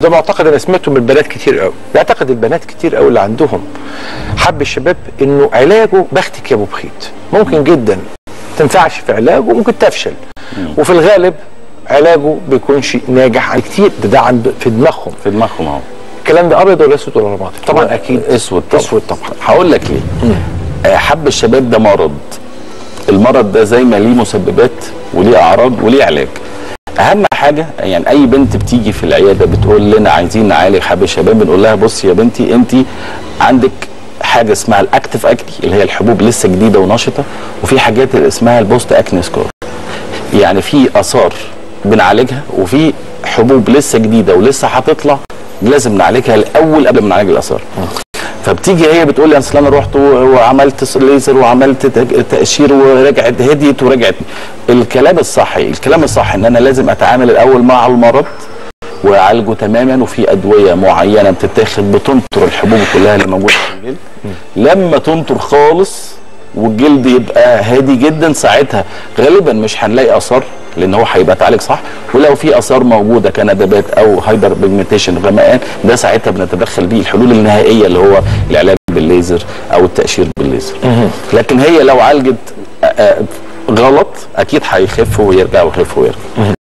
ده معتقد انا سمعته من البنات كتير قوي بيعتقد البنات كتير قوي اللي عندهم حب الشباب انه علاجه بختك يا ابو بخيت ممكن جدا تنفعش في علاجه وممكن تفشل وفي الغالب علاجه بيكونش ناجح عن كتير ده, ده عند في دماغهم في دماغهم اهو الكلام ده ابيض ولا اسود ولا رمادي طبعا اكيد اسود طبعا اسود طبعا هقول لك ليه آه، حب الشباب ده مرض المرض ده زي ما ليه مسببات وليه اعراض وليه علاج اهم حاجه يعني اي بنت بتيجي في العياده بتقول لنا عايزين نعالج حب الشباب بنقول لها بصي يا بنتي انت عندك حاجه اسمها الاكتف اكني اللي هي الحبوب لسه جديده ونشطه وفي حاجات اسمها البوست اكني سكور يعني في اثار بنعالجها وفي حبوب لسه جديده ولسه هتطلع لازم نعالجها الاول قبل ما نعالج الاثار فبتيجي هي بتقول لي اصل انا رحت وعملت ليزر وعملت تج- تقشير ورجعت هديت ورجعت الكلام الصحي الكلام الصح ان انا لازم اتعامل الاول مع المرض واعالجه تماما وفي ادويه معينه بتتاخد بتنطر الحبوب كلها اللي موجوده في الجلد لما تنطر خالص والجلد يبقى هادي جدا ساعتها غالبا مش هنلاقي اثار لان هو هيبقى اتعالج صح ولو في اثار موجوده كندبات او هايبر بيجمنتيشن غمقان ده ساعتها بنتدخل بيه الحلول النهائيه اللي هو العلاج بالليزر او التقشير بالليزر لكن هي لو عالجت آه، آه، غلط اكيد هيخف ويرجع ويخف ويرجع